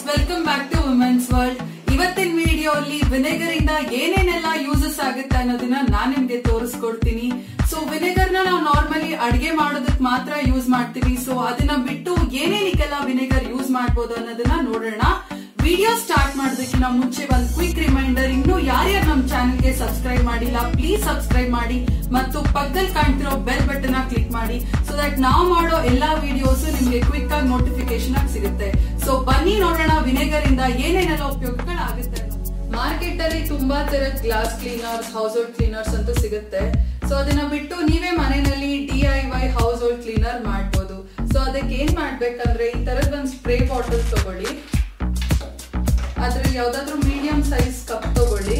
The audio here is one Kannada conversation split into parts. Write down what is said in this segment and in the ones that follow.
welcome back to women's world ಇವತ್ತಿನ ವಿಡಿಯೋ ಅಲ್ಲಿ ವಿನೆಗರ್ ಇಂದ ಏನೇನೆಲ್ಲ ಯೂಸಸ್ ಆಗುತ್ತೆ ಅನ್ನೋದನ್ನ ನಾನ್ ನಿಮ್ಗೆ ತೋರಿಸ್ಕೊಡ್ತೀನಿ ಸೊ ವಿನೆಗರ್ ನ ನಾವು ನಾರ್ಮಲಿ ಅಡಿಗೆ ಮಾಡೋದಕ್ ಮಾತ್ರ ಯೂಸ್ ಮಾಡ್ತೀವಿ ಸೊ ಅದನ್ನ ಬಿಟ್ಟು ಏನೇನಿಗೆಲ್ಲ ವಿನೆಗರ್ ಯೂಸ್ ಮಾಡ್ಬೋದು ಅನ್ನೋದನ್ನ ನೋಡೋಣ ವಿಡಿಯೋ ಸ್ಟಾರ್ಟ್ ಮಾಡೋದಕ್ಕಿಂತ ಮುಂಚೆ ಒಂದು ಕ್ವಿಕ್ ರಿಮೈಂಡರ್ ಇನ್ನು ಯಾರ್ಯಾರು ನಮ್ಮ ಚಾನೆಲ್ಗೆ ಸಬ್ಸ್ಕ್ರೈಬ್ ಮಾಡಿಲ್ಲ ಪ್ಲೀಸ್ ಸಬ್ಸ್ಕ್ರೈಬ್ ಮಾಡಿ ಮತ್ತು ಪಕ್ಕದಲ್ಲಿ ಕಾಣ್ತಿರೋ ಬೆಲ್ ಬಟನ್ ಕ್ಲಿಕ್ ಮಾಡಿ ಸೊ ದಟ್ ನಾವು ಮಾಡೋ ಎಲ್ಲಾ ವಿಡಿಯೋಸ್ ನಿಮ್ಗೆ ಕ್ವಿಕ್ ಆಗಿ ನೋಟಿಫಿಕೇಶನ್ ಆಗಿ ಸಿಗುತ್ತೆ ಸೊ ಬನ್ನಿ ನೋಡೋಣ ವಿನೆಗರ್ ಇಂದ ಏನೇನೆಲ್ಲ ಉಪಯೋಗಗಳಾಗುತ್ತೆ ಮಾರ್ಕೆಟ್ ಅಲ್ಲಿ ತುಂಬಾ ತರದ glass cleaners household cleaners ಅಂತ ಸಿಗುತ್ತೆ ಸೊ ಅದನ್ನ ಬಿಟ್ಟು ನೀವೇ ಮನೆಯಲ್ಲಿ D I Y household cleaner ಮಾಡ್ಬೋದು ಸೊ ಅದಕ್ಕೆ ಏನ್ ಮಾಡ್ಬೇಕಂದ್ರೆ ಈ ತರದ್ ಒಂದು ಸ್ಪ್ರೇ ಬಾಟಲ್ ತಗೊಳ್ಳಿ ಅದ್ರಲ್ಲಿ ಯಾವ್ದಾದ್ರು ಮೀಡಿಯಂ ಸೈಜ್ ಕಪ್ ತಗೊಳ್ಳಿ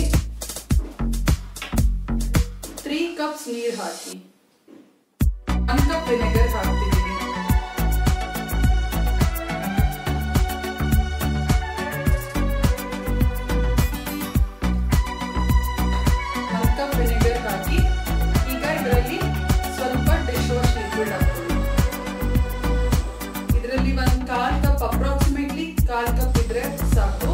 ತ್ರೀ ಕಪ್ಸ್ ನೀರ್ ಹಾಕಿ ಒನ್ ಕಪ್ ವಿನೆಗರ್ ಹಾಕ್ತಿದೀನಿ ಒನ್ ಕಪ್ ವಿನೆಗರ್ ಹಾಕಿ ಈಗ ಇದರಲ್ಲಿ ಸ್ವಲ್ಪ ಡಿಶ್ ವಾಶ್ ಲಿಕ್ವಿಡ್ ಹಾಕೊಳ್ಳಿ ಇದರಲ್ಲಿ ಒಂದ್ ಕಾಲ್ ಕಪ್ ಅಪ್ರಾಕ್ಸಿಮೇಟ್ಲಿ ಕಾಲ್ ಕಪ್ ಇದ್ರೆ ಸಾಕು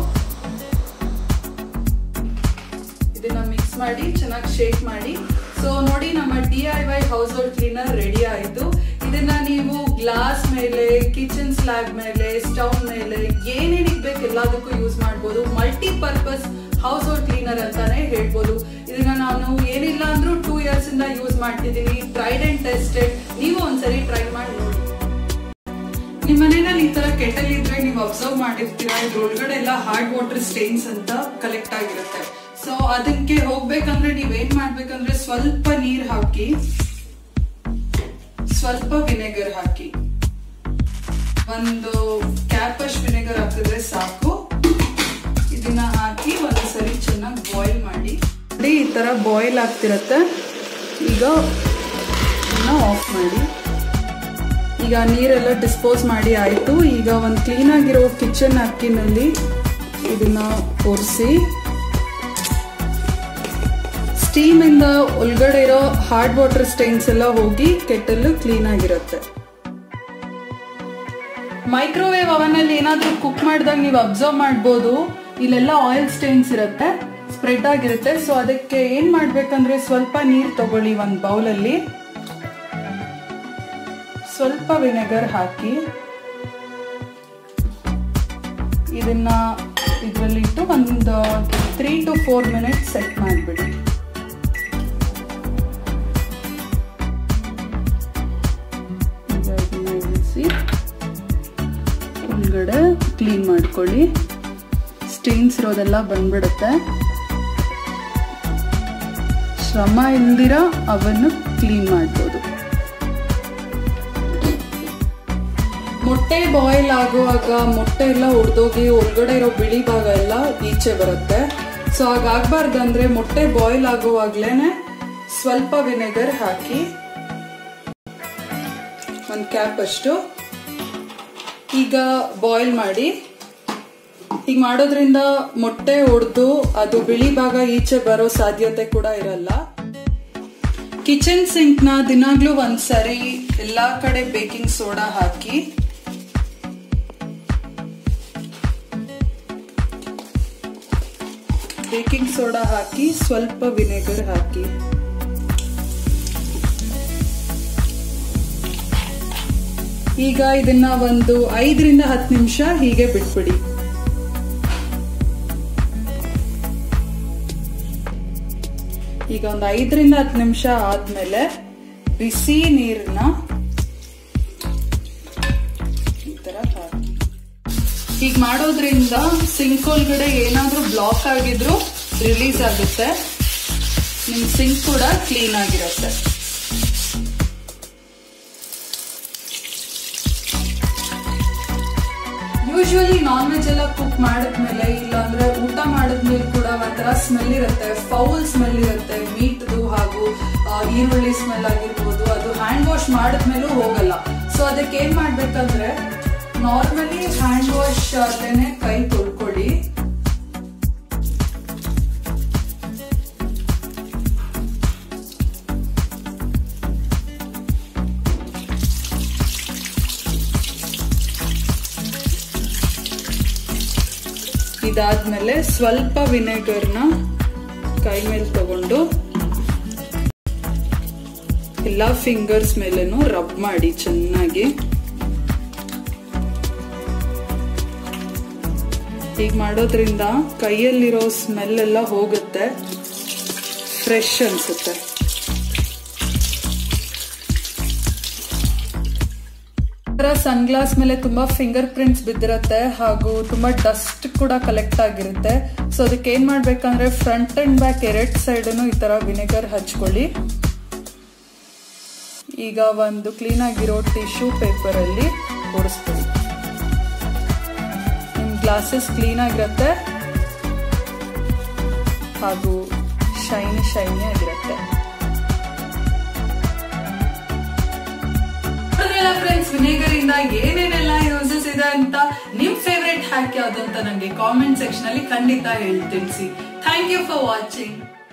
ಇದನ್ನ ಮಿಕ್ಸ್ ಮಾಡಿ ಚೆನ್ನಾಗಿ ಶೇಕ್ ಮಾಡಿ ಸೊ ನೋಡಿ ನಮ್ಮ D I Y household cleaner ready ಆಯಿತು ಇದನ್ನ ನೀವು ಗ್ಲಾಸ್ ಮೇಲೆ ಕಿಚನ್ ಸ್ಲ್ಯಾಬ್ ಮೇಲೆ ಸ್ಟವ್ ಮೇಲೆ ಏನೇನಿಗೆ ಬೇಕು ಎಲ್ಲದಕ್ಕೂ ಯೂಸ್ ಮಾಡ್ಬೋದು multi purpose household cleaner ಅಂತಾನೆ ಹೇಳ್ಬೋದು ಇದನ್ನ ನಾನು ಏನಿಲ್ಲ ಅಂದ್ರೂ ಟೂ ಇಯರ್ಸ್ ಇಂದ ಯೂಸ್ ಮಾಡ್ತಿದ್ದೀನಿ ಟ್ರೈಡ್ ಅಂಡ್ ಟೆಸ್ಟೆಡ್ ನೀವು ಒಂದ್ಸರಿ ಟ್ರೈ ಮಾಡಿ ನೋಡಿ ನಿಮ್ ಮನೆಯಲ್ಲಿ ಈ ತರ ಕೆಟಲ್ ಇದ್ರೆ ನೀವು ಅಬ್ಸರ್ವ್ ಮಾಡಿರ್ತೀರಾ ಇದ್ರೊಳಗಡೆ ಎಲ್ಲ ಹಾರ್ಡ್ ವಾಟರ್ ಸ್ಟೇನ್ಸ್ ಅಂತ ಕಲೆಕ್ಟ್ ಆಗಿರುತ್ತೆ ಸೊ ಅದಕ್ಕೆ ಹೋಗ್ಬೇಕಂದ್ರೆ ನೀವ್ ಏನ್ ಮಾಡ್ಬೇಕಂದ್ರೆ ಸ್ವಲ್ಪ ನೀರ್ ಹಾಕಿ ಸ್ವಲ್ಪ ವಿನೆಗರ್ ಹಾಕಿ ಒಂದು ಕ್ಯಾಪ್ ಅಷ್ಟು ವಿನೆಗರ್ ಹಾಕಿದ್ರೆ ಸಾಕು ಇದನ್ನ ಹಾಕಿ ಒಂದ್ಸರಿ ಚೆನ್ನಾಗಿ ಬಾಯ್ಲ್ ಮಾಡಿ ನೋಡಿ ಈ ತರ ಬಾಯ್ಲ್ ಆಗ್ತಿರತ್ತೆ ಈಗ ಆಫ್ ಮಾಡಿ ಈಗ ನೀರೆಲ್ಲ ಡಿಸ್ಪೋಸ್ ಮಾಡಿ ಆಯಿತು ಈಗ ಒಂದು ಕ್ಲೀನ್ ಆಗಿರೋ ಕಿಚನ್ ಅಕ್ಕಿನಲ್ಲಿ ಇದನ್ನ ಒರೆಸಿ ಸ್ಟೀಮ್ ಇಂದ ಒಳಗಡೆ ಇರೋ ಹಾರ್ಡ್ ವಾಟರ್ ಸ್ಟೈನ್ಸ್ ಎಲ್ಲ ಹೋಗಿ ಕೆಟ್ಟಲು ಕ್ಲೀನ್ ಆಗಿರುತ್ತೆ ಮೈಕ್ರೋವೇವ್ ಅವನ್ ಅಲ್ಲಿ ಏನಾದ್ರೂ ಕುಕ್ ಮಾಡಿದಾಗ ನೀವು ಅಬ್ಸರ್ವ್ ಮಾಡ್ಬೋದು ಇಲ್ಲೆಲ್ಲ ಆಯಿಲ್ ಸ್ಟೈನ್ಸ್ ಇರುತ್ತೆ ಸ್ಪ್ರೆಡ್ ಆಗಿರುತ್ತೆ ಸೊ ಅದಕ್ಕೆ ಏನ್ ಮಾಡ್ಬೇಕಂದ್ರೆ ಸ್ವಲ್ಪ ನೀರ್ ತಗೊಳ್ಳಿ ಒಂದು ಬೌಲಲ್ಲಿ ಸ್ವಲ್ಪ ವಿನೆಗರ್ ಹಾಕಿ ಇದನ್ನ ಇದರಲ್ಲಿಟ್ಟು ಒಂದು three to four minutes set ಮಾಡಿಬಿಡಿ ಇಳಿಸಿ ಒಳಗಡೆ ಕ್ಲೀನ್ ಮಾಡ್ಕೊಳ್ಳಿ ಸ್ಟೇನ್ಸ್ ಇರೋದೆಲ್ಲ ಬಂದ್ಬಿಡುತ್ತೆ ಶ್ರಮ ಇಲ್ದಿರ ಅವನ್ನು ಕ್ಲೀನ್ ಮಾಡ್ಬೋದು ಮೊಟ್ಟೆ ಬಾಯ್ಲ್ ಆಗುವಾಗ ಮೊಟ್ಟೆ ಎಲ್ಲ ಒಡೆದೋಗಿ ಒಳಗಡೆ ಇರೋ ಬಿಳಿ ಭಾಗ ಎಲ್ಲ ಈಚೆ ಬರುತ್ತೆ ಸೊ ಹಾಗಾಗ್ಬಾರ್ದಂದ್ರೆ ಮೊಟ್ಟೆ ಬಾಯ್ಲ್ ಆಗುವಾಗ್ಲೇನೆ ಸ್ವಲ್ಪ ವಿನೆಗರ್ ಹಾಕಿ ಒಂದು ಕ್ಯಾಪ್ ಅಷ್ಟು ಈಗ ಬಾಯ್ಲ್ ಮಾಡಿ ಈಗ ಮಾಡೋದ್ರಿಂದ ಮೊಟ್ಟೆ ಒಡೆದು ಅದು ಬಿಳಿ ಭಾಗ ಈಚೆ ಬರೋ ಸಾಧ್ಯತೆ ಕೂಡ ಇರಲ್ಲ ಕಿಚನ್ ಸಿಂಕ್ ನ ದಿನಾಗ್ಲೂ ಒಂದ್ಸರಿ ಎಲ್ಲಾ ಕಡೆ ಬೇಕಿಂಗ್ ಸೋಡಾ ಹಾಕಿ ಬೇಕಿಂಗ್ ಸೋಡಾ ಹಾಕಿ ಸ್ವಲ್ಪ ವಿನೆಗರ್ ಹಾಕಿ ಈಗ ಇದನ್ನ ಒಂದು ಐದರಿಂದ ಹತ್ತು ನಿಮಿಷ ಹೀಗೆ ಬಿಟ್ಬಿಡಿ ಈಗ ಒಂದು ಐದರಿಂದ ಹತ್ತು ನಿಮಿಷ ಆದ್ಮೇಲೆ ಬಿಸಿ ನೀರನ್ನ ಈ ತರ ಹಾಕಿ ಹೀಗೆ ಮಾಡೋದ್ರಿಂದ ಸಿಂಕ್ ಒಳಗಡೆ ಏನಾದ್ರೂ ಬ್ಲಾಕ್ ಆಗಿದ್ರು ರಿಲೀಸ್ ಆಗುತ್ತೆ ನಿಮ್ ಸಿಂಕ್ ಕೂಡ ಕ್ಲೀನ್ ಆಗಿರುತ್ತೆ ಯೂಶುವಲಿ ನಾನ್ ವೆಜ್ ಎಲ್ಲ ಕುಕ್ ಮಾಡಿದ್ಮೇಲೆ ಇಲ್ಲಾಂದ್ರೆ ಊಟ ಮಾಡಿದ್ಮೇಲೆ ಕೂಡ ಒಂಥರ ಸ್ಮೆಲ್ ಇರುತ್ತೆ ಫೌಲ್ ಸ್ಮೆಲ್ ಇರುತ್ತೆ ಮೀಟ್ದು ಹಾಗೂ ಈರುಳ್ಳಿ ಸ್ಮೆಲ್ ಆಗಿರ್ಬೋದು ಅದು ಹ್ಯಾಂಡ್ ವಾಶ್ ಮಾಡಿದ್ಮೇಲೂ ಹೋಗಲ್ಲ ಸೊ ಅದಕ್ಕೆ ಏನ್ ಮಾಡ್ಬೇಕಂದ್ರೆ ನಾರ್ಮಲಿ ಹ್ಯಾಂಡ್ ವಾಶ್ ಅದೇನೆ ಕೈ ತೊಳ್ಕೊಳ್ಳಿ ಇದಾದ್ಮೇಲೆ ಸ್ವಲ್ಪ ವಿನೆಗರ್ನ ಕೈ ಮೇಲೆ ತಗೊಂಡು ಎಲ್ಲಾ ಫಿಂಗರ್ಸ್ ಮೇಲೇನು ರಬ್ ಮಾಡಿ ಚೆನ್ನಾಗಿ ಹೀಗೆ ಮಾಡೋದ್ರಿಂದ ಕೈಯಲ್ಲಿರೋ ಸ್ಮೆಲ್ ಎಲ್ಲ ಹೋಗುತ್ತೆ ಫ್ರೆಶ್ ಅನ್ಸುತ್ತೆ ಸನ್ ಗ್ಲಾಸ್ ಮೇಲೆ ತುಂಬಾ ಫಿಂಗರ್ ಪ್ರಿಂಟ್ಸ್ ಬಿದ್ದಿರತ್ತೆ ಹಾಗೂ ತುಂಬಾ ಡಸ್ಟ್ ಕೂಡ ಕಲೆಕ್ಟ್ ಆಗಿರುತ್ತೆ ಸೊ ಅದಕ್ಕೆ ಏನ್ ಮಾಡ್ಬೇಕಂದ್ರೆ ಫ್ರಂಟ್ ಅಂಡ್ ಬ್ಯಾಕ್ ಎರಡ್ ಸೈಡ್ ಈ ತರ ವಿನೆಗರ್ ಹಚ್ಕೊಳ್ಳಿ ಈಗ ಒಂದು ಕ್ಲೀನ್ ಆಗಿರೋ ಟಿಶ್ಯೂ ಪೇಪರ್ ಅಲ್ಲಿ ಒರೆಸ್ಕೊಳ್ಳಿ ನಿಮ್ ಗ್ಲಾಸಸ್ ಕ್ಲೀನ್ ಆಗಿರತ್ತೆ ಹಾಗೂ ಶೈನಿ ಶೈನಿ ಆಗಿರುತ್ತೆ ಫ್ರೆಂಡ್ಸ್ ವಿನೆಗರ್ ಇಂದ ಏನೇನೆಲ್ಲ ಯೂಸಸ್ ಇದೆ ಅಂತ ನಿಮ್ ಫೇವ್ರೆಟ್ ಹ್ಯಾಕ್ ಯಾವ್ದು ಅಂತ ನಂಗೆ ಕಾಮೆಂಟ್ ಸೆಕ್ಷನ್ ಅಲ್ಲಿ ಖಂಡಿತ ಹೇಳಿ ತಿಳಿಸಿ ಥ್ಯಾಂಕ್ ಯು ಫಾರ್ ವಾಚಿಂಗ್